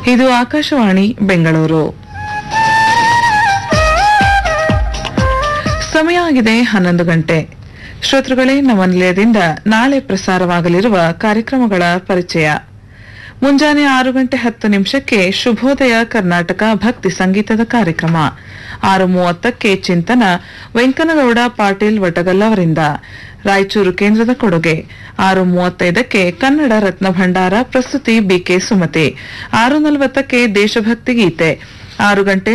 ಇದು ಆಕಾಶವಾಣಿ ಬೆಂಗಳೂರು ಸಮಯ ಆಗಿದೆ ಹನ್ನೊಂದು ಗಂಟೆ ಶ್ರೋತೃಗಳೇ ನಮ್ಮ ನಿಲಯದಿಂದ ನಾಳೆ ಪ್ರಸಾರವಾಗಲಿರುವ ಕಾರ್ಯಕ್ರಮಗಳ ಪರಿಚಯ ಮುಂಜಾನೆ ಆರು ಗಂಟೆ ಹತ್ತು ನಿಮಿಷಕ್ಕೆ ಶುಭೋದಯ ಕರ್ನಾಟಕ ಭಕ್ತಿ ಸಂಗೀತದ ಕಾರ್ಯಕ್ರಮ ಆರು ಮೂವತ್ತಕ್ಕೆ ಚಿಂತನ ವೆಂಕನಗೌಡ ಪಾಟೀಲ್ ವಟಗಲ್ ಅವರಿಂದ ರಾಯಚೂರು ಕೇಂದ್ರದ ಕೊಡುಗೆ ಆರು ಮೂವತ್ತೈದಕ್ಕೆ ಕನ್ನಡ ರತ್ನ ಭಂಡಾರ ಪ್ರಸ್ತುತಿ ಬಿಕೆ ಸುಮತಿ ಆರು ನಲವತ್ತಕ್ಕೆ ದೇಶಭಕ್ತಿ ಗೀತೆ ಆರು ಗಂಟೆ